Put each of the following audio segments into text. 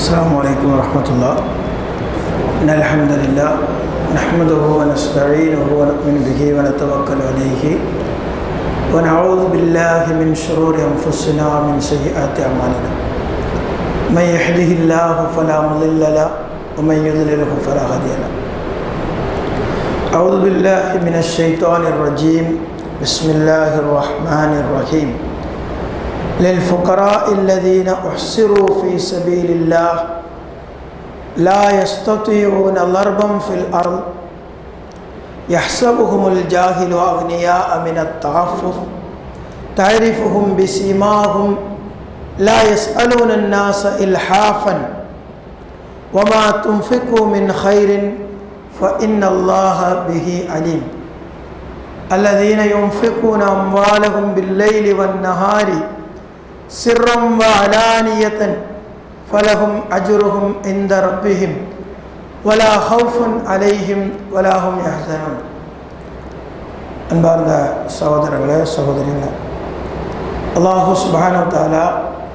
السلام عليكم ورحمة الله إن الحمد لله نحمده ونستعينه ونؤمن به ونتوكل عليه ونعوذ بالله من شرور أنفسنا ومن سيئات أعمالنا من يهده الله فلا مضل له ومن يضلله فلا هادي له أعوذ بالله من الشيطان الرجيم بسم الله الرحمن الرحيم للفقراء الذين احصروا في سبيل الله لا يستطيعون ضربا في الارض يحسبهم الجاهل اغنياء من التعفف تعرفهم بسيماهم لا يسالون الناس الحافا وما تنفقوا من خير فان الله به عليم الذين ينفقون اموالهم بالليل والنهار سرا وعلانية فلهم أجرهم عند ربهم ولا خوف عليهم ولا هم يحزنون அன்பார்ந்த சகோதரர்களே சகோதரிகளே அல்லாஹு சுபானு தாலா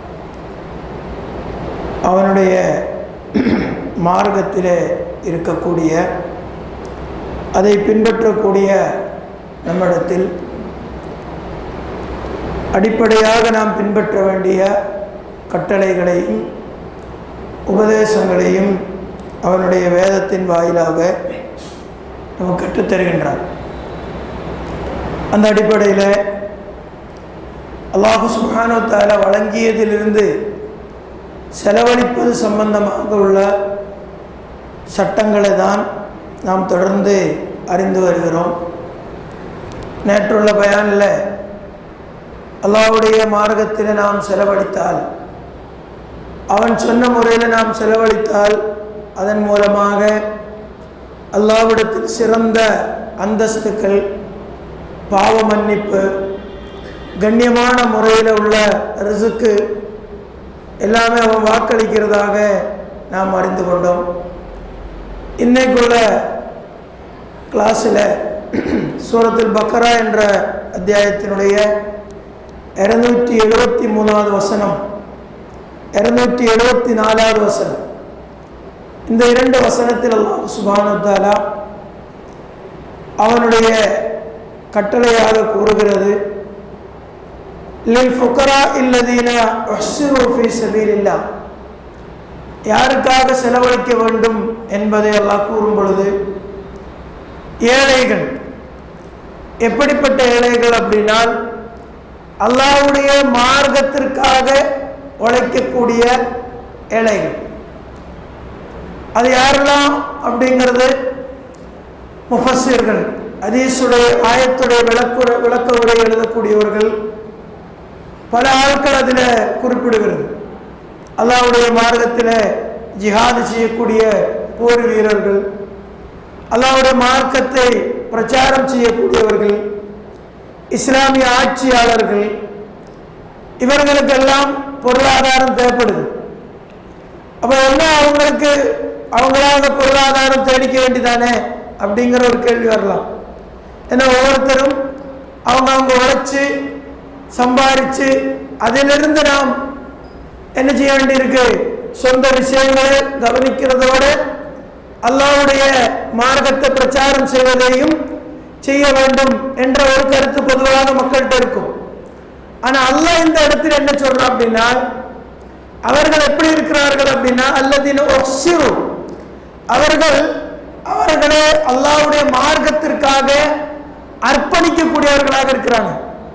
அவனுடைய மார்க்கத்திலே இருக்கக்கூடிய அதை பின்பற்றக்கூடிய நம்மிடத்தில் அடிப்படையாக நாம் பின்பற்ற வேண்டிய கட்டளைகளையும் உபதேசங்களையும் அவனுடைய வேதத்தின் வாயிலாக நமக்கு கற்றுத்தருகின்றான் அந்த அடிப்படையில் அல்லாஹு சுபானோத்தால வழங்கியதிலிருந்து செலவழிப்பது சம்பந்தமாக உள்ள சட்டங்களை தான் நாம் தொடர்ந்து அறிந்து வருகிறோம் நேற்றுள்ள பயானில் அல்லாவுடைய மார்க்கத்தில் நாம் செலவழித்தால் அவன் சொன்ன முறையில் நாம் செலவழித்தால் அதன் மூலமாக அல்லாவிடத்தில் சிறந்த அந்தஸ்துக்கள் பாவ மன்னிப்பு கண்ணியமான முறையில் உள்ள ரிசுக்கு எல்லாமே அவன் வாக்களிக்கிறதாக நாம் அறிந்து கொண்டோம் இன்னைக்குள்ள கிளாஸில் சூரத்தில் பக்கரா என்ற அத்தியாயத்தினுடைய இரநூற்றி எழுபத்தி மூணாவது வசனம் இரநூற்றி எழுபத்தி நாலாவது வசனம் இந்த இரண்டு வசனத்தில் அல்லாஹ் சுபானுத்தாலா அவனுடைய கட்டளையாக கூறுகிறது லில் ஃபுக்கரா இல்லதீன ஃபி சபீலில்லா யாருக்காக செலவழிக்க வேண்டும் என்பதை எல்லாம் கூறும் பொழுது ஏழைகள் எப்படிப்பட்ட ஏழைகள் அப்படின்னால் அல்லாவுடைய மார்க்கத்திற்காக உழைக்கக்கூடிய ஏழைகள் அது யாரெல்லாம் அப்படிங்கிறது முஃபஸிர்கள் அதீசுடைய ஆயத்துடைய விளக்குற விளக்க உரை எழுதக்கூடியவர்கள் பல ஆட்கள் அதில் குறிப்பிடுகிறது அல்லாவுடைய மார்க்கத்தில் ஜிஹாது செய்யக்கூடிய போர் வீரர்கள் அல்லாவுடைய மார்க்கத்தை பிரச்சாரம் செய்யக்கூடியவர்கள் இஸ்லாமிய ஆட்சியாளர்கள் இவர்களுக்கெல்லாம் பொருளாதாரம் தேவைப்படுது அப்போ என்ன அவங்களுக்கு அவங்களாக பொருளாதாரம் தேடிக்க வேண்டிதானே அப்படிங்கிற ஒரு கேள்வி வரலாம் ஏன்னா ஒவ்வொருத்தரும் அவங்க அவங்க உழைச்சி சம்பாரித்து அதிலிருந்து நாம் என்ன செய்ய வேண்டியிருக்கு சொந்த விஷயங்களை கவனிக்கிறதோடு அல்லாவுடைய மார்க்கத்தை பிரச்சாரம் செய்வதையும் செய்ய வேண்டும் என்ற ஒரு கருத்து பொதுவாக மக்கள்கிட்ட இருக்கும் ஆனா அல்லாஹ் இந்த இடத்தில் என்ன சொல்றான் அப்படின்னா அவர்கள் எப்படி இருக்கிறார்கள் அப்படின்னா அல்லதின ஒசிரு அவர்கள் அவர்களே அல்லாவுடைய மார்க்கத்திற்காக அர்ப்பணிக்கக்கூடியவர்களாக இருக்கிறாங்க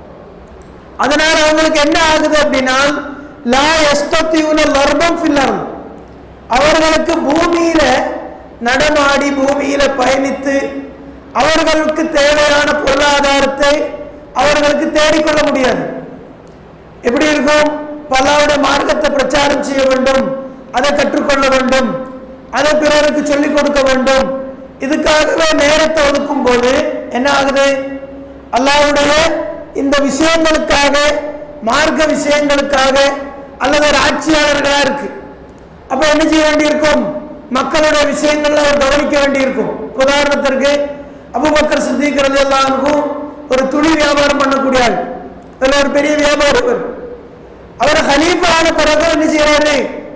அதனால அவங்களுக்கு என்ன ஆகுது அப்படின்னா லா எஸ்தத்தியுன லர்பம் ஃபில்லர் அவர்களுக்கு பூமியில நடமாடி பூமியில பயணித்து அவர்களுக்கு தேவையான பொருளாதாரத்தை அவர்களுக்கு தேடிக்கொள்ள முடியாது எப்படி இருக்கும் பல்லாவுடைய மார்க்கத்தை பிரச்சாரம் செய்ய வேண்டும் அதை கற்றுக்கொள்ள வேண்டும் அதை பிறருக்கு சொல்லிக் கொடுக்க வேண்டும் இதுக்காகவே நேரத்தை ஒதுக்கும் போது என்ன ஆகுது அல்லாவுடைய இந்த விஷயங்களுக்காக மார்க்க விஷயங்களுக்காக அல்லது ஒரு ஆட்சியாளர்களா இருக்கு அப்ப என்ன செய்ய வேண்டியிருக்கும் மக்களுடைய விஷயங்கள்ல அவர் கவனிக்க வேண்டியிருக்கும் உதாரணத்திற்கு அபுபக்கர் சித்திக்கிறது எல்லாருக்கும் ஒரு துணி வியாபாரம் பண்ணக்கூடிய ஆள் அதில் ஒரு பெரிய வியாபாரம் அவர் ஹலீஃபா ஆன பிறகு என்ன செய்யறாரு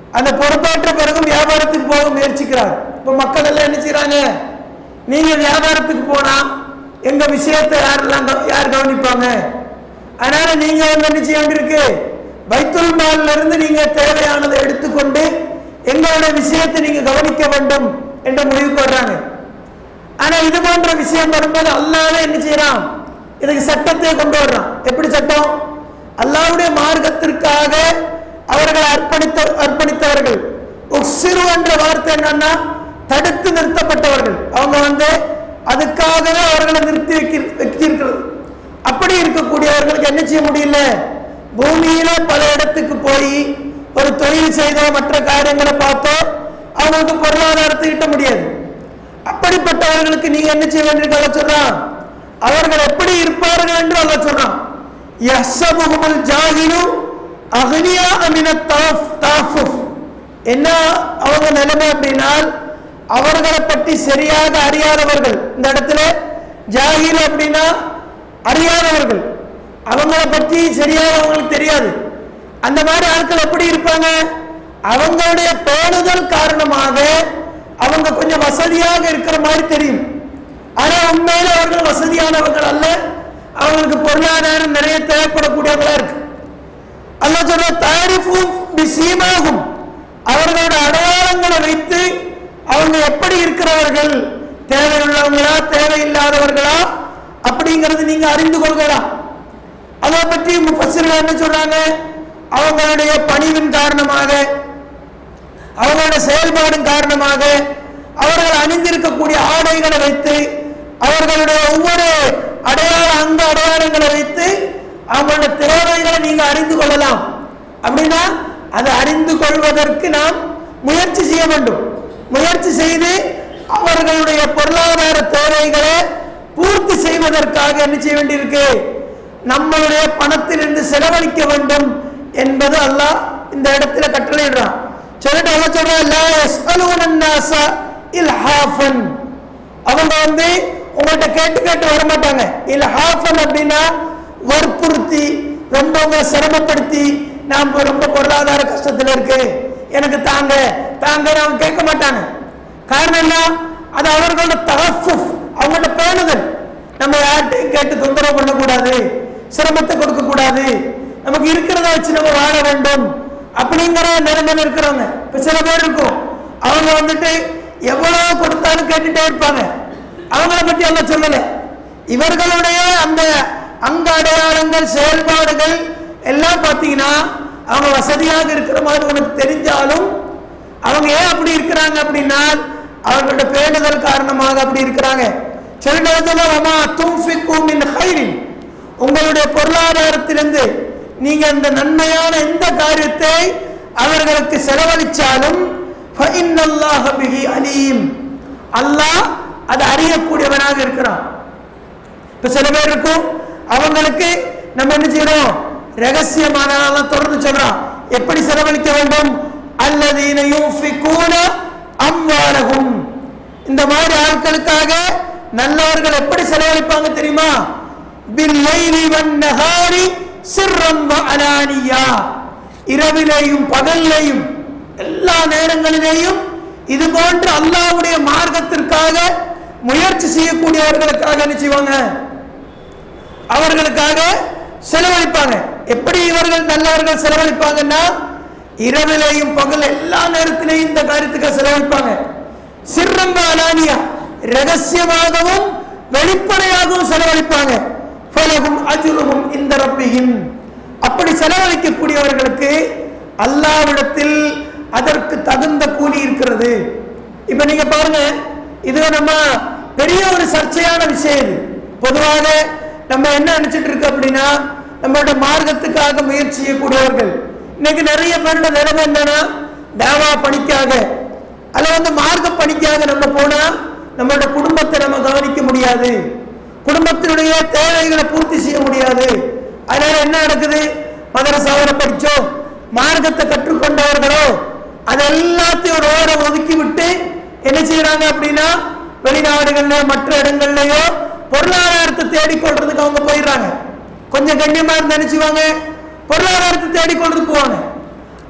அந்த பொறுப்பேற்ற பிறகும் வியாபாரத்துக்கு போக முயற்சிக்கிறார் இப்ப மக்கள் எல்லாம் என்ன செய்றாங்க நீங்க வியாபாரத்துக்கு போனா எங்க விஷயத்தை யாரெல்லாம் கவ- யார் கவனிப்பாங்க அதனால நீங்க வந்து என்ன செய்ய வேண்டியிருக்கு பைத்துல் மால்ல இருந்து நீங்க தேவையானதை எடுத்துக்கொண்டு எங்களுடைய விஷயத்தை நீங்க கவனிக்க வேண்டும் என்ற முடிவுக்கு வர்றாங்க ஆனா இது போன்ற விஷயம் வரும்போது அல்லாவே என்ன செய்யறான் இதுக்கு சட்டத்தை கொண்டு வர்றான் எப்படி சட்டம் அல்லாவுடைய மார்க்கத்திற்காக அவர்களை அர்ப்பணித்த அர்ப்பணித்தவர்கள் உக்சிரு என்ற வார்த்தை என்னன்னா தடுத்து நிறுத்தப்பட்டவர்கள் அவங்க வந்து அதுக்காகவே அவர்களை நிறுத்தி வைக்க வச்சிருக்கிறது அப்படி இருக்கக்கூடியவர்களுக்கு என்ன செய்ய முடியல பூமியில பல இடத்துக்கு போய் ஒரு தொழில் செய்தோ மற்ற காரியங்களை பார்த்தோ அவங்களுக்கு பொருளாதாரத்தை ஈட்ட முடியாது அப்படிப்பட்டவர்களுக்கு நீங்க என்ன செய்ய வேண்டியிருக்க அல்ல சொல்றான் அவர்கள் எப்படி இருப்பார்கள் என்று அல்ல சொல்றான் யஹ்சபுஹுமுல் ஜாஹிலு அக்னியா அமின தாஃப் தாஃபுஃப் என்ன அவங்க நிலைமை அப்படின்னால் அவர்களை பற்றி சரியாக அறியாதவர்கள் இந்த இடத்துல ஜாகில் அப்படின்னா அறியாதவர்கள் அவங்கள பற்றி சரியாக அவங்களுக்கு தெரியாது அந்த மாதிரி ஆட்கள் எப்படி இருப்பாங்க அவங்களுடைய பேணுதல் காரணமாக அவங்க கொஞ்சம் வசதியாக இருக்கிற மாதிரி தெரியும் ஆனா உண்மையில அவர்கள் வசதியானவர்கள் அல்ல அவங்களுக்கு பொருளாதாரம் நிறைய தேவைப்படக்கூடியவங்களா இருக்கு அல்லாஹ் சொல்ற தாரிஃபும் பிசீமாகும் அவர்களோட அடையாளங்களை வைத்து அவங்க எப்படி இருக்கிறவர்கள் தேவையுள்ளவங்களா தேவையில்லாதவர்களா அப்படிங்கிறது நீங்க அறிந்து கொள்கலாம் அதை பற்றி முஃபஸ்ஸிர்கள் என்ன சொல்றாங்க அவங்களுடைய பணிவின் காரணமாக அவங்களுடைய செயல்பாடும் காரணமாக அவர்கள் அணிந்திருக்கக்கூடிய ஆடைகளை வைத்து அவர்களுடைய ஒவ்வொரு அடையாள அங்க அடையாளங்களை வைத்து அவங்களுடைய தேவைகளை நீங்க அறிந்து கொள்ளலாம் அப்படின்னா அதை அறிந்து கொள்வதற்கு நாம் முயற்சி செய்ய வேண்டும் முயற்சி செய்து அவர்களுடைய பொருளாதார தேவைகளை பூர்த்தி செய்வதற்காக என்ன செய்ய வேண்டியிருக்கு நம்மளுடைய பணத்திலிருந்து செலவழிக்க வேண்டும் என்பது அல்லாஹ் இந்த இடத்துல கட்டளையிடுறான் சொல்லிட்டு அவன் சொல்றான் லா யஸ்அலூன النَّاسَ இல்ஹாஃபன் அவங்க வந்து உங்கள்கிட்ட கேட்டு கேட்டு வர மாட்டாங்க இல்ஹாஃபன் அப்படின்னா வற்புறுத்தி ரொம்ப உங்களை சிரமப்படுத்தி நான் இப்ப ரொம்ப பொருளாதார கஷ்டத்துல இருக்கு எனக்கு தாங்க தாங்க அவங்க கேட்க மாட்டாங்க காரணம் என்ன அது அவர்களோட தகஃபுஃப் அவங்களோட பேணுதல் நம்ம யார்கிட்டையும் கேட்டு தொந்தரவு பண்ணக்கூடாது சிரமத்தை கொடுக்க கூடாது நமக்கு இருக்கிறத வச்சு நம்ம வாழ வேண்டும் அப்படிங்கிற நிலைமையில இருக்கிறவங்க இப்ப சில பேர் இருக்கும் அவங்க வந்துட்டு எவ்வளவு கொடுத்தாலும் கேட்டுட்டே இருப்பாங்க அவங்கள பத்தி எல்லாம் சொல்லல இவர்களுடைய அந்த அங்க அடையாளங்கள் செயல்பாடுகள் எல்லாம் பார்த்தீங்கன்னா அவங்க வசதியாக இருக்கிற மாதிரி உனக்கு தெரிஞ்சாலும் அவங்க ஏன் அப்படி இருக்கிறாங்க அப்படின்னா அவர்களோட பேணுதல் காரணமாக அப்படி இருக்கிறாங்க சொல்லிட்டு தும்ஃபிக்கும் மின் ஹைரின் உங்களுடைய பொருளாதாரத்திலிருந்து நீங்க அந்த நன்மையான எந்த காரியத்தை அவர்களுக்கு செலவழிச்சாலும் ஃபஇன்னல்லாஹ பிஹி அலீம் அல்லாஹ் அதை அறியக்கூடியவனாக இருக்கிறான் இப்ப சில பேர் இருக்கும் அவங்களுக்கு நம்ம என்ன செய்யறோம் ரகசியமானதெல்லாம் தொடர்ந்து சொல்றோம் எப்படி செலவழிக்க வேண்டும் அல்லதீன யூஃபிகூன அம்வாலஹும் இந்த மாதிரி ஆட்களுக்காக நல்லவர்கள் எப்படி செலவழிப்பாங்க தெரியுமா பில்லைலி வன்னஹாரி சிர்ரம் வ அலானியா இரவிலேயும் பகல்லையும் எல்லா நேரங்களிலேயும் இது போன்று அல்லாஹ்வுடைய மார்க்கத்திற்காக முயற்சி செய்யக்கூடியவர்களுக்காக என்ன செய்வாங்க அவர்களுக்காக செலவழிப்பாங்க எப்படி இவர்கள் நல்லவர்கள் செலவழிப்பாங்கன்னா இரவிலேயும் பகல் எல்லா நேரத்திலேயும் இந்த காரியத்துக்கு செலவழிப்பாங்க சிறந்த அலானியா ரகசியமாகவும் வெளிப்படையாகவும் செலவழிப்பாங்க ஃபலகும் அஜுருகும் இந்த ரப்பியும் அப்படி செலவழிக்கக்கூடியவர்களுக்கு அல்லாவிடத்தில் அதற்கு தகுந்த கூலி இருக்கிறது இப்ப நீங்க பாருங்க இது நம்ம பெரிய ஒரு சர்ச்சையான விஷயம் இது பொதுவாக நம்ம என்ன நினைச்சிட்டு இருக்கு அப்படின்னா நம்மளோட மார்க்கத்துக்காக முயற்சி செய்யக்கூடியவர்கள் இன்னைக்கு நிறைய பேரோட நிலைமை என்னன்னா தேவா பணிக்காக அல்ல வந்து மார்க்க பணிக்காக நம்ம போனா நம்மளோட குடும்பத்தை நம்ம கவனிக்க முடியாது குடும்பத்தினுடைய தேவைகளை பூர்த்தி செய்ய முடியாது அதனால என்ன நடக்குது மதரசாவில படிச்சோ மார்க்கத்தை கற்றுக்கொண்டவர்களோ அது எல்லாத்தையும் ஒரு ஓரம் ஒதுக்கி விட்டு என்ன செய்யறாங்க அப்படின்னா வெளிநாடுகள்ல மற்ற இடங்கள்லயோ பொருளாதாரத்தை தேடிக்கொள்றதுக்கு அவங்க போயிடுறாங்க கொஞ்சம் கண்ணியமா இருந்து நினைச்சுவாங்க பொருளாதாரத்தை தேடிக்கொள்றதுக்கு போவாங்க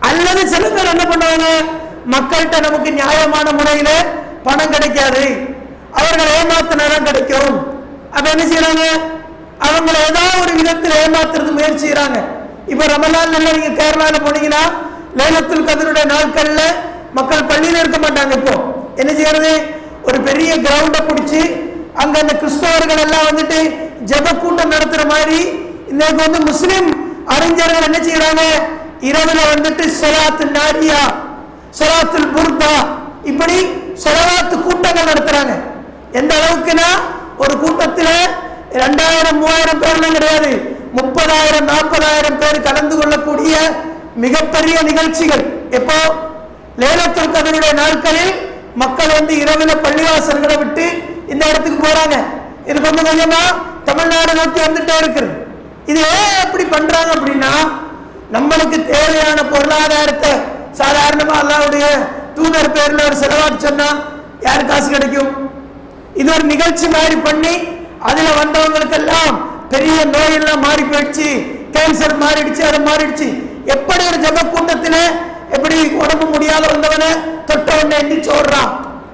அல்லது சில பேர் என்ன பண்ணுவாங்க மக்கள்கிட்ட நமக்கு நியாயமான முறையில பணம் கிடைக்காது அவர்கள் ஏமாத்தினாதான் கிடைக்கும் அப்ப என்ன செய்யறாங்க அவங்கள ஏதாவது ஒரு விதத்தில் ஏமாத்துறது முயற்சி செய்யறாங்க இப்ப ரமலான் நீங்க கேரளால போனீங்கன்னா லேலத்துல் கதருடைய நாட்கள்ல மக்கள் பள்ளியில இருக்க மாட்டாங்க இப்போ என்ன செய்யறது ஒரு பெரிய கிரவுண்டை பிடிச்சி அங்க அந்த கிறிஸ்தவர்கள் எல்லாம் வந்துட்டு ஜெப கூட்டம் நடத்துற மாதிரி இன்னைக்கு வந்து முஸ்லிம் அறிஞர்கள் என்ன செய்யறாங்க இரவுல வந்துட்டு சொலாத்து நாரியா சொலாத்துல் புர்தா இப்படி சொலவாத்து கூட்டங்கள் நடத்துறாங்க எந்த அளவுக்குன்னா ஒரு கூட்டத்தில் ரெண்டாயிரம் மூவாயிரம் பேர்லாம் கிடையாது முப்பதாயிரம் நாற்பதாயிரம் பேர் கலந்து கொள்ளக்கூடிய மிகப்பெரிய நிகழ்ச்சிகள் எப்போ லேலத்துல் கதருடைய நாட்களில் மக்கள் வந்து இரவுல பள்ளிவாசல்களை விட்டு இந்த இடத்துக்கு போறாங்க இது கொஞ்சம் கொஞ்சமா தமிழ்நாடு நோக்கி வந்துட்டே இருக்குது இது ஏன் அப்படி பண்றாங்க அப்படின்னா நம்மளுக்கு தேவையான பொருளாதாரத்தை சாதாரணமா அல்லாவுடைய தூதர் பேர்ல ஒரு செலவாட்டு சொன்னா யார் காசு கிடைக்கும் இது ஒரு நிகழ்ச்சி மாதிரி பண்ணி அதுல வந்தவங்களுக்கெல்லாம் பெரிய நோய் எல்லாம் மாறி போயிடுச்சு கேன்சர் மாறிடுச்சு அது மாறிடுச்சு எப்படி ஒரு ஜப கூட்டத்துல எப்படி உடம்பு முடியாத வந்தவனை தொட்ட உடனே எந்திரிச்சு ஓடுறான்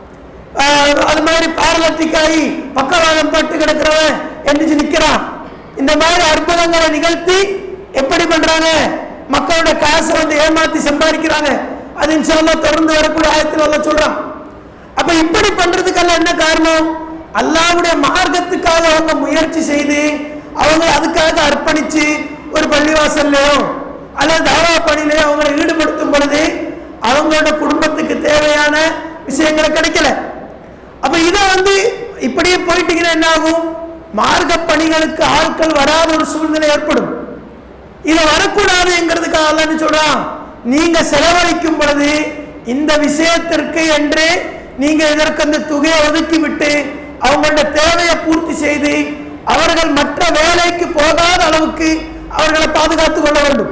ஆஹ் அது மாதிரி பாரலத்திக் ஆகி பக்கவாதம் பட்டு கிடக்கிறவன் எந்திரிச்சு நிக்கிறான் இந்த மாதிரி அற்புதங்களை நிகழ்த்தி எப்படி பண்றாங்க மக்களோட காசை வந்து ஏமாத்தி சம்பாதிக்கிறாங்க அது இன்ஷால்லா தொடர்ந்து வரக்கூடிய ஆயத்தில் அல்ல சொல்றான் அப்ப இப்படி பண்றதுக்கெல்லாம் என்ன காரணம் அல்லாஹ்வுடைய மார்க்கத்துக்காக அவங்க முயற்சி செய்து அவங்க அதுக்காக அர்ப்பணிச்சு ஒரு பள்ளிவாசல்லையோ அல்லது தாவா பணியிலையோ அவங்களை ஈடுபடுத்தும் பொழுது அவங்களோட குடும்பத்துக்கு தேவையான விஷயங்களை கிடைக்கல அப்ப இதை வந்து இப்படியே போயிட்டீங்கன்னா என்ன ஆகும் மார்க்க பணிகளுக்கு ஆட்கள் வராத ஒரு சூழ்நிலை ஏற்படும் இது வரக்கூடாதுங்கிறதுக்காக அல்லாஹ் சொல்றான் நீங்க செலவழிக்கும் பொழுது இந்த விஷயத்திற்கு என்று நீங்க இதற்கு அந்த தொகையை ஒதுக்கி விட்டு அவங்களோட தேவையை பூர்த்தி செய்து அவர்கள் மற்ற வேலைக்கு போகாத அளவுக்கு அவர்களை பாதுகாத்துக் கொள்ள வேண்டும்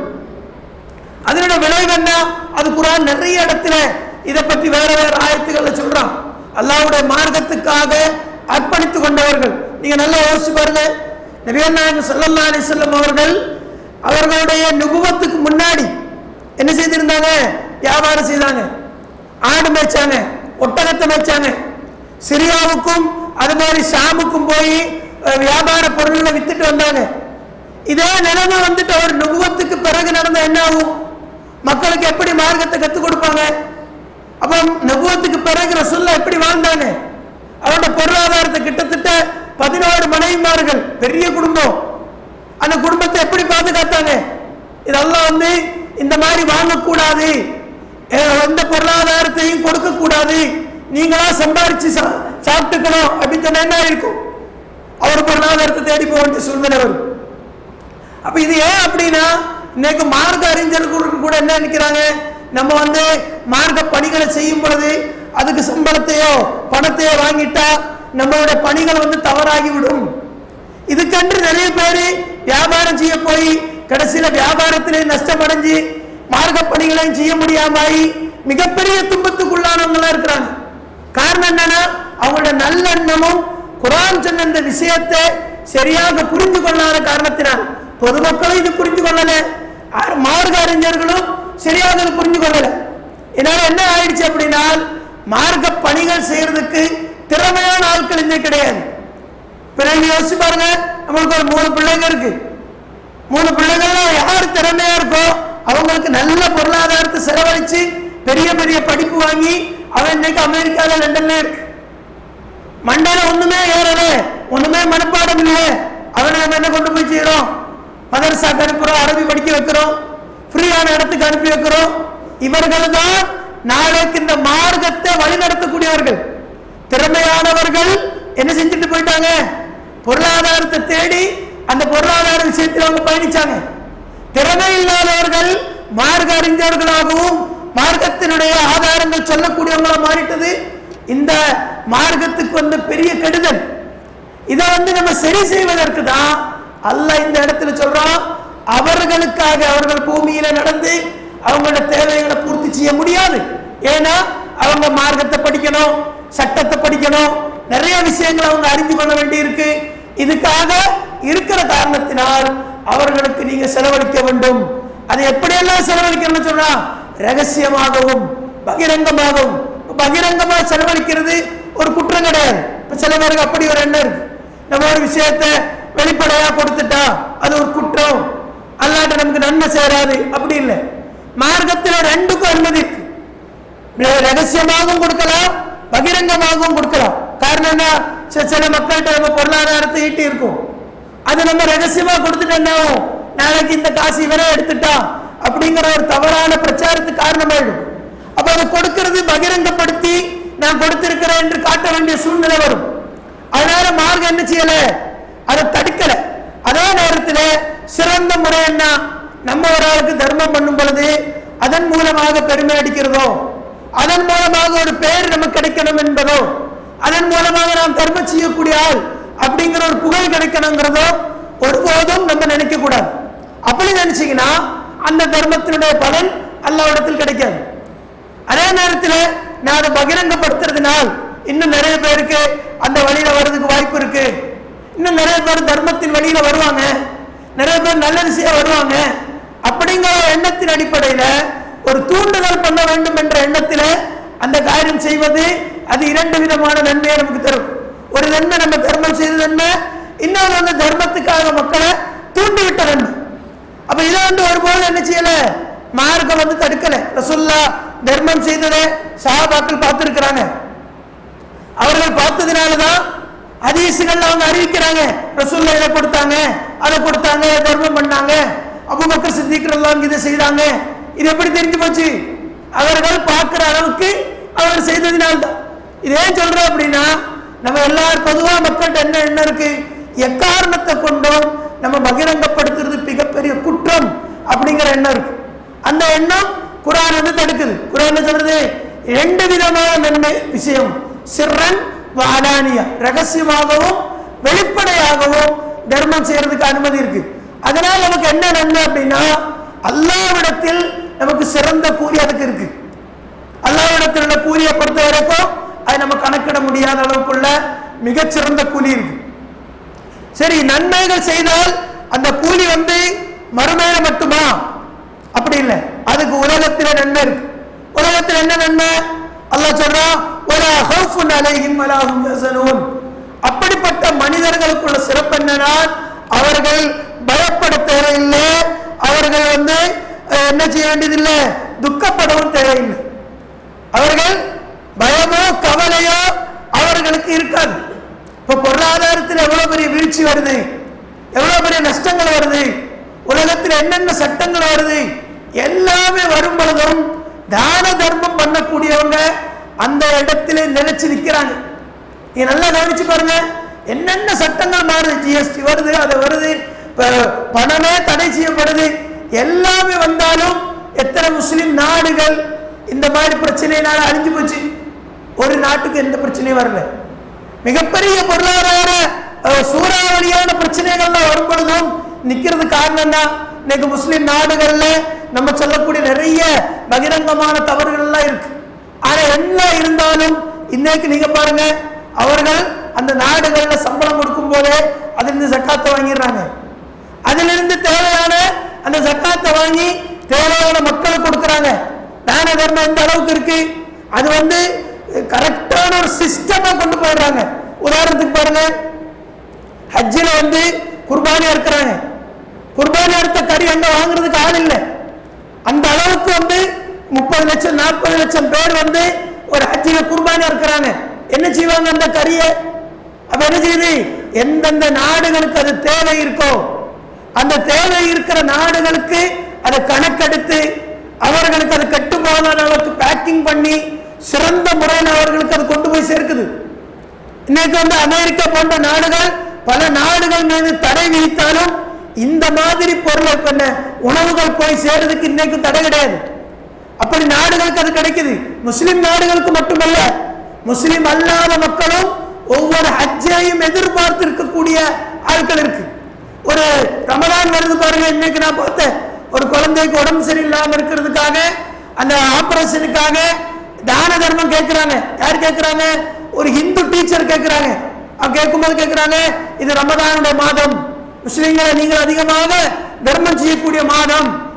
அதனோட விளைவு என்ன அது குரான் நிறைய இடத்துல இதை பற்றி வேற வேற ஆயத்துக்களை சொல்றான் அல்லாஹ்வுடைய மார்க்கத்துக்காக அர்ப்பணித்துக் கொண்டவர்கள் நீங்க நல்லா யோசிச்சு பாருங்க நபிகள் நாயகம் ஸல்லல்லாஹு அலைஹி வஸல்லம் அவர்கள் அவர்களுடைய நுபுவத்துக்கு முன்னாடி என்ன செய்திருந்தாங்க வியாபாரம் செய்தாங்க ஆடு மேய்ச்சாங்க ஒட்டகத்தை மேய்ச்சாங்க சிரியாவுக்கும் அது மாதிரி ஷாமுக்கும் போய் அஹ், வியாபார பொருள்களை வித்துட்டு வந்தாங்க இதே நிலைமை வந்துட்டு அவர் நுபுவத்துக்கு பிறகு நடந்த என்ன ஆகும் மக்களுக்கு எப்படி மார்க்கத்தை கத்துக் கொடுப்பாங்க அப்போ நபுவத்துக்கு பிறகு ரசுல்லா எப்படி வாழ்ந்தாங்க அவரோட பொருளாதாரத்தை கிட்டத்தட்ட பதினோரு மனைவிமார்கள் பெரிய குடும்பம் அந்த குடும்பத்தை எப்படி பாதுகாத்தாங்க இதெல்லாம் வந்து இந்த மாதிரி வாங்கக்கூடாது அஹ் எந்த பொருளாதாரத்தையும் கொடுக்க கூடாது நீங்களா சம்பாரிச்சு சா- சாப்பிட்டுக்கணும் அப்படின்னு சொன்னா என்ன இருக்கும் அவர் பொருளாதாரத்தை தேடி போக வேண்டிய சூழ்நிலை வரும் அப்ப இது ஏன் அப்படின்னா இன்னைக்கு மார்க்க அறிஞர்கள் கூட என்ன நினைக்கிறாங்க நம்ம வந்து மார்க்க பணிகளை செய்யும் பொழுது அதுக்கு சம்பளத்தையோ பணத்தையோ வாங்கிட்டா நம்மளோட பணிகள் வந்து தவறாகி விடும் இதுக்கென்று நிறைய பேர் வியாபாரம் செய்ய போய் கடைசியில வியாபாரத்திலே நஷ்டமடைஞ்சு மார்க்க பணிகளையும் செய்ய முடியாம ஆகி மிகப்பெரிய துன்பத்துக்குள்ளானவங்களா இருக்கிறாங்க காரணம் என்னன்னா அவங்களோட நல்லெண்ணமும் குரான் சொன்ன இந்த விஷயத்தை சரியாக புரிந்து கொள்ளாத காரணத்தினால் பொதுமக்களும் இது புரிந்து கொள்ளல ஆ- மார்க்க அறிஞர்களும் சரியாக இது புரிந்து கொள்ளல இதனால என்ன ஆயிடுச்சு அப்படின்னா மார்க்க பணிகள் செய்யறதுக்கு திறமையான ஆட்கள் இன்னைக்கு கிடையாது பிறகு யோசிச்சு பாருங்க நம்மளுக்கு ஒரு மூணு பிள்ளைங்க இருக்கு மூணு பிள்ளைகள்ல யார் திறமையா இருக்கோ அவங்களுக்கு நல்ல பொருளாதாரத்தை செலவழிச்சு பெரிய பெரிய படிப்பு வாங்கி அவன் இன்னைக்கு அமெரிக்கால லண்டன்ல இருக்கு மண்டையில ஒண்ணுமே ஏறல ஒண்ணுமே மனப்பாடம் இல்லையே அவனை நம்ம என்ன கொண்டு போய் செய்யறோம் மதரசாக்கு அனுப்புறோம் அரபி படிக்க வைக்கிறோம் ஃப்ரீயான இடத்துக்கு அனுப்பி வைக்கிறோம் இவர்கள் தான் நாளைக்கு இந்த மார்க்கத்தை வழிநடத்தக்கூடியவர்கள் திறமையானவர்கள் என்ன செஞ்சுட்டு போயிட்டாங்க பொருளாதாரத்தை தேடி அந்த பொருளாதார விஷயத்தில் அவங்க பயணிச்சாங்க திறமை இல்லாதவர்கள் மார்க்க அறிஞர்களாகவும் மார்க்கத்தினுடைய ஆதாரங்கள் சொல்லக்கூடியவங்களா மாறிட்டது இந்த மார்க்கத்துக்கு வந்த பெரிய கெடுதல் இதை வந்து நம்ம சரி செய்வதற்கு தான் அல்லாஹ் இந்த இடத்துல சொல்றான் அவர்களுக்காக அவர்கள் பூமியில நடந்து அவங்களோட தேவைகளை பூர்த்தி செய்ய முடியாது ஏன்னா அவங்க மார்க்கத்தை படிக்கணும் சட்டத்தை படிக்கணும் நிறைய விஷயங்களை அவங்க அறிந்து கொள்ள வேண்டி இருக்கு இதுக்காக இருக்கிற காரணத்தினால் அவர்களுக்கு நீங்க செலவழிக்க வேண்டும் அது எப்படியெல்லாம் செலவழிக்கணும்னு சொன்னா ரகசியமாகவும் பகிரங்கமாகவும் இப்ப பகிரங்கமா செலவழிக்கிறது ஒரு குற்றம் கிடையாது இப்ப சில பேருக்கு அப்படி ஒரு எண்ணம் இருக்கு நம்ம ஒரு விஷயத்தை வெளிப்படையா கொடுத்துட்டா அது ஒரு குற்றம் அல்லாட்ட நமக்கு நன்மை சேராது அப்படி இல்லை மார்க்கத்துல ரெண்டுக்கும் அனுமதி இருக்கு ரகசியமாகவும் கொடுக்கலாம் பகிரங்கமாகவும் கொடுக்கலாம் காரணம் என்ன சில- சில மக்கள்கிட்ட நம்ம பொருளாதாரத்தை ஈட்டி இருக்கும் அது நம்ம ரகசியமா கொடுத்துட்டு என்ன ஆகும்? நாளைக்கு இந்த காசு இவரே எடுத்துட்டா அப்படிங்கிற ஒரு தவறான பிரச்சாரத்துக்கு காரணமாயிடும் அப்ப அதை கொடுக்கிறது பகிரங்கப்படுத்தி நான் கொடுத்திருக்கிறேன் என்று காட்ட வேண்டிய சூழ்நிலை வரும் அதனால மார்க்கம் என்ன செய்யல அதை தடுக்கல அதே நேரத்தில் சிறந்த முறை என்ன நம்ம ஒரு ஆளுக்கு தர்மம் பண்ணும் பொழுது அதன் மூலமாக பெருமை அடிக்கிறதோ அதன் மூலமாக ஒரு பேர் நமக்கு கிடைக்கணும் என்பதோ அதன் மூலமாக நாம் தர்மம் செய்யக்கூடிய ஆள் அப்படிங்கிற ஒரு புகழ் கிடைக்கணுங்கிறதோ ஒருபோதும் நம்ம நினைக்க கூடாது அப்படி நினைச்சீங்கன்னா அந்த தர்மத்தினுடைய பலன் அல்லாவிடத்தில் கிடைக்காது அதே நேரத்தில் நான் அதை பகிரங்கப்படுத்துறதுனால் இன்னும் நிறைய பேருக்கு அந்த வழியில வர்றதுக்கு வாய்ப்பு இருக்கு இன்னும் நிறைய பேர் தர்மத்தின் வழியில வருவாங்க நிறைய பேர் நல்லது செய்ய வருவாங்க அப்படிங்கிற ஒரு எண்ணத்தின் அடிப்படையில ஒரு தூண்டுதல் பண்ண வேண்டும் என்ற எண்ணத்தில் அந்த காரியம் செய்வது அது இரண்டு விதமான நன்மையை நமக்கு தரும் ஒரு நன்மை நம்ம தர்மம் செய்த நன்மை இன்னொரு வந்து தர்மத்துக்காக மக்களை தூண்டிவிட்ட நன்மை அப்ப இதை வந்து ஒருபோதும் என்ன செய்யல மார்க்கம் வந்து தடுக்கல ரசுல்லா தர்மம் செய்ததை சஹாபாக்கள் பார்த்திருக்கிறாங்க அவர்கள் பார்த்ததுனாலதான் ஹதீசுகள் அவங்க அறிவிக்கிறாங்க ரசூல்லா இதை கொடுத்தாங்க அதை கொடுத்தாங்க தர்மம் பண்ணாங்க அபூபக்கர் சித்திக்கிறதெல்லாம் இதை செய்தாங்க இது எப்படி தெரிஞ்சு போச்சு அவர்கள் பார்க்கிற அளவுக்கு அவர் செய்ததினால்தான் இது ஏன் சொல்றோம் அப்படின்னா நம்ம எல்லாரும் பொதுவா மக்கள்கிட்ட என்ன எண்ணம் இருக்கு எக்காரணத்தை கொண்டும் நம்ம பகிரங்கப்படுத்துறது மிகப்பெரிய குற்றம் அப்படிங்கிற எண்ணம் இருக்கு அந்த எண்ணம் குரான் வந்து தடுக்குது குரான் என்ன சொல்றது ரெண்டு விதமான நன்மை விஷயம் சிறன் வாடானியா ரகசியமாகவும் வெளிப்படையாகவும் தர்மம் செய்யறதுக்கு அனுமதி இருக்கு அதனால நமக்கு என்ன நன்மை அப்படின்னா அல்லாவிடத்தில் நமக்கு சிறந்த கூலி அதுக்கு இருக்கு அல்லாவிடத்தில் உள்ள கூலியை பொறுத்த வரைக்கும் அது நம்ம கணக்கிட முடியாத அளவுக்குள்ள மிகச்சிறந்த கூலி இருக்கு சரி நன்மைகள் செய்தால் அந்த கூலி வந்து மறுமையில மட்டுமா அப்படி இல்லை அதுக்கு உலகத்துல நன்மை இருக்கு உலகத்துல என்ன நன்மை அல்லாஹ் சொல்றான் ஒரு ஹவுஃபுன் அலைஹிம் வலாஹும் யஸனூன் அப்படிப்பட்ட மனிதர்களுக்குள்ள சிறப்பு என்னன்னா அவர்கள் பயப்பட தேவையில்லை அவர்கள் வந்து அஹ், என்ன செய்ய வேண்டியதில்லை துக்கப்படவும் தேவையில்லை அவர்கள் பயமோ கவலையோ அவர்களுக்கு இருக்காது இப்ப பொருளாதாரத்தில் எவ்வளவு பெரிய வீழ்ச்சி வருது எவ்வளவு பெரிய நஷ்டங்கள் வருது உலகத்தில் என்னென்ன சட்டங்கள் வருது எல்லாமே வரும் பொழுதும் தான தர்மம் பண்ணக்கூடியவங்க அந்த இடத்திலே நிலைச்சு நிக்கிறாங்க நீங்க நல்லா கவனிச்சு பாருங்க என்னென்ன சட்டங்கள் மாறுது ஜிஎஸ்டி வருது அது வருது ப- பணமே தடை செய்யப்படுது எல்லாமே வந்தாலும் எத்தனை முஸ்லிம் நாடுகள் இந்த மாதிரி பிரச்சனையினால அழிஞ்சு போச்சு ஒரு நாட்டுக்கு எந்த பிரச்சனையும் வரல மிகப்பெரிய பொருளாதார அஹ், சூறாவளியான பிரச்சனைகள்லாம் வரும் பொழுதும் நிக்கிறது காரணம் என்ன இன்னைக்கு முஸ்லிம் நாடுகள்ல நம்ம சொல்லக்கூடிய நிறைய பகிரங்கமான தவறுகள் எல்லாம் இருக்கு ஆனா எல்லாம் இருந்தாலும் இன்னைக்கு நீங்க பாருங்க அவர்கள் அந்த நாடுகள்ல சம்பளம் கொடுக்கும் போதே அதிலிருந்து சக்காத்தை வாங்கிடுறாங்க அதிலிருந்து தேவையான அந்த சக்காத்தை வாங்கி தேவையான மக்களுக்கு கொடுக்குறாங்க தான தர்மம் எந்த அளவுக்கு இருக்கு அது வந்து கரெக்டான ஒரு சிஸ்டமா கொண்டு போயிடுறாங்க உதாரணத்துக்கு பாருங்க ஹஜ்ஜில் வந்து குர்பானி அறுக்கிறாங்க குர்பானி அறுத்த கறி அங்க வாங்குறதுக்கு ஆள் இல்லை அந்த அளவுக்கு வந்து முப்பது லட்சம் நாற்பது லட்சம் பேர் வந்து ஒரு ஹஜ்ஜில குர்பானி அறுக்கிறாங்க என்ன செய்வாங்க அந்த கறியை அப்ப என்ன செய்யுது எந்தெந்த நாடுகளுக்கு அது தேவை இருக்கோ அந்த தேவை இருக்கிற நாடுகளுக்கு அதை கணக்கெடுத்து அவர்களுக்கு அது கெட்டு போகாத அளவுக்கு பேக்கிங் பண்ணி சிறந்த முறையில் அவர்களுக்கு அது கொண்டு போய் சேர்க்குது இன்னைக்கு வந்து அமெரிக்கா போன்ற நாடுகள் பல நாடுகள் மீது தடை விதித்தாலும் இந்த மாதிரி பொருளை பண்ண உணவுகள் போய் சேருறதுக்கு இன்னைக்கு தடை கிடையாது அப்படி நாடுகளுக்கு அது கிடைக்குது முஸ்லிம் நாடுகளுக்கு மட்டுமல்ல முஸ்லிம் அல்லாத மக்களும் ஒவ்வொரு ஹஜ்ஜையும் எதிர்பார்த்து இருக்கக்கூடிய ஆட்கள் இருக்கு ஒரு ரமலான் வருது பாருங்க இன்னைக்கு நான் பார்த்தேன் ஒரு குழந்தைக்கு உடம்பு சரியில்லாம இருக்கிறதுக்காக அந்த ஆபரேஷனுக்காக தான தர்மம் கேட்கிறாங்க யார் கேட்கிறாங்க ஒரு ஹிந்து டீச்சர் கேட்கிறாங்க அவங்க கேட்கும்போது கேட்கிறாங்க இது ரமதானுடைய மாதம் முஸ்லிம்களை நீங்கள் அதிகமாக தர்மம் செய்யக்கூடிய மாதம்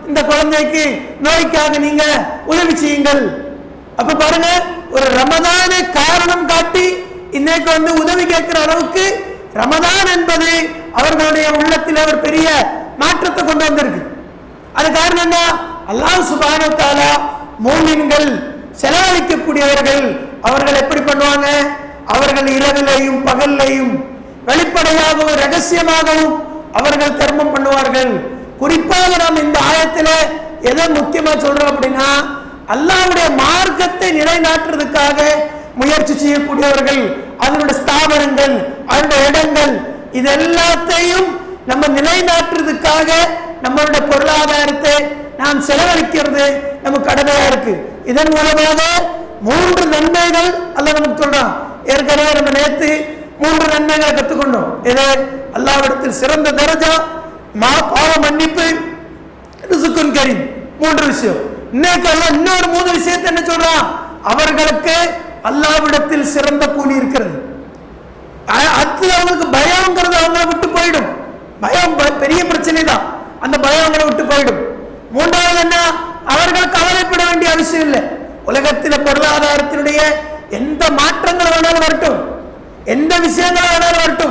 இந்த குழந்தைக்கு நோய்க்காக நீங்க உதவி செய்யுங்கள் அப்ப பாருங்க ஒரு ரமதானை காரணம் காட்டி இன்னைக்கு வந்து உதவி கேட்கிற அளவுக்கு ரமதான் என்பது அவர்களுடைய உள்ளத்தில் ஒரு பெரிய மாற்றத்தை கொண்டு வந்திருக்கு அது காரணம் என்ன அல்லாஹ் சுபானு தாலா மூமின்கள் செலவழிக்கக்கூடியவர்கள் அவர்கள் எப்படி பண்ணுவாங்க அவர்கள் இரவிலையும் பகல்லையும் வெளிப்படையாகவும் ரகசியமாகவும் அவர்கள் தர்மம் பண்ணுவார்கள் குறிப்பாக நாம் இந்த ஆயத்துல எதை முக்கியமா சொல்றோம் அப்படின்னா அல்லாஹ்வுடைய மார்க்கத்தை நிலைநாட்டுறதுக்காக முயற்சி செய்யக்கூடியவர்கள் அதனுடைய ஸ்தாபனங்கள் அதனுடைய இடங்கள் இது எல்லாத்தையும் நம்ம நிலைநாட்டுறதுக்காக நம்மளுடைய பொருளாதாரத்தை நாம் செலவழிக்கிறது நம்ம கடமையா இருக்கு இதன் மூலமாக மூன்று நன்மைகள் அல்ல நமக்கு சொல்றான் ஏற்கனவே நம்ம நேத்து மூன்று நன்மைகளை கத்துக்கொண்டோம் இது அல்லாவிடத்தில் சிறந்த தரஜா மா பாவ மன்னிப்பு ரிசுக்குன் கரீம் மூன்று விஷயம் இன்னைக்கு அல்லாஹ் இன்னொரு மூணு விஷயத்தை என்ன சொல்றான் அவர்களுக்கு அல்லாவிடத்தில் சிறந்த கூலி இருக்கிறது அ- அடுத்தது அவங்களுக்கு பயம்ங்கிறது அவங்கள விட்டு போயிடும் பயம் ப- பெரிய பிரச்சனை தான் அந்த பயம் அவங்கள விட்டு போயிடும் மூன்றாவது என்ன அவர்கள் கவலைப்பட வேண்டிய அவசியம் இல்லை உலகத்தில பொருளாதாரத்தினுடைய எந்த மாற்றங்கள் வேணாலும் வரட்டும் எந்த விஷயங்கள் வேணாலும் வரட்டும்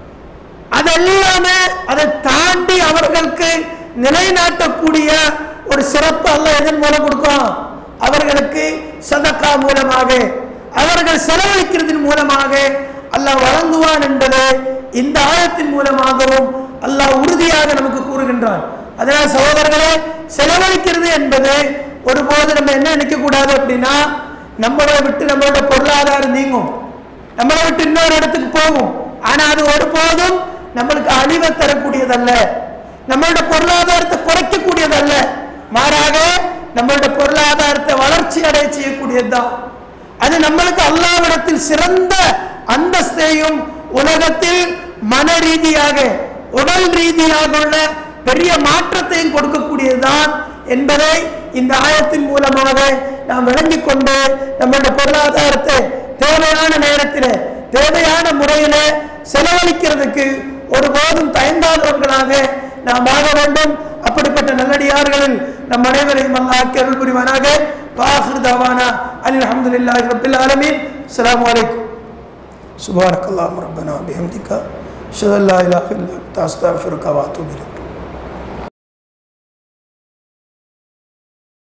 அதெல்லாமே அதை தாண்டி அவர்களுக்கு நிலைநாட்டக்கூடிய ஒரு சிறப்பு அல்ல எதன் மூலம் கொடுக்கும் அவர்களுக்கு சதக்கா மூலமாக அவர்கள் செலவழிக்கிறதன் மூலமாக அல்லாஹ் வழங்குவான் என்பது இந்த ஆயத்தின் மூலமாகவும் அல்லாஹ் உறுதியாக நமக்கு கூறுகின்றான் அதனால் சகோதரர்களே செலவழிக்கிறது என்பது ஒருபோது நம்ம என்ன நினைக்க கூடாது அப்படின்னா நம்மளை விட்டு நம்மளோட பொருளாதாரம் நீங்கும் நம்மளை விட்டு இன்னொரு இடத்துக்கு போகும் ஆனா அது ஒருபோதும் நம்மளுக்கு அழிவை தரக்கூடியதல்ல நம்மளோட பொருளாதாரத்தை குறைக்கக்கூடியதல்ல மாறாக நம்மளோட பொருளாதாரத்தை வளர்ச்சி அடைய செய்யக்கூடியதுதான் அது நம்மளுக்கு அல்லாவிடத்தில் சிறந்த அந்தஸ்தையும் உலகத்தில் மன ரீதியாக உடல் ரீதியாக உள்ள பெரிய மாற்றத்தையும் கொடுக்கக்கூடியதுதான் என்பதை இந்த ஆயத்தின் மூலமாக நாம் விளங்கிக் கொண்டு நம்மளுடைய பொருளாதாரத்தை தேவையான நேரத்தில் தேவையான முறையில் செலவழிக்கிறதுக்கு ஒருபோதும் தயங்காதவர்களாக நாம் ஆக வேண்டும் அப்படிப்பட்ட நல்லடியார்களில் நம் அனைவரையும் அல்லாஹ் அருள் புரிவானாக வாஹிர் தாவானா அலி அஹமதுல்லாஹி ரபில் ஆலமீன் அஸ்ஸலாமு அலைக்கும் சுபானக் அல்லாஹ் ரப்பனா பிஹம்திகா ஷஹல்லா இலாஹ இல்லா அன்த அஸ்தக்ஃபிருக வ அத்தூபு இலைக்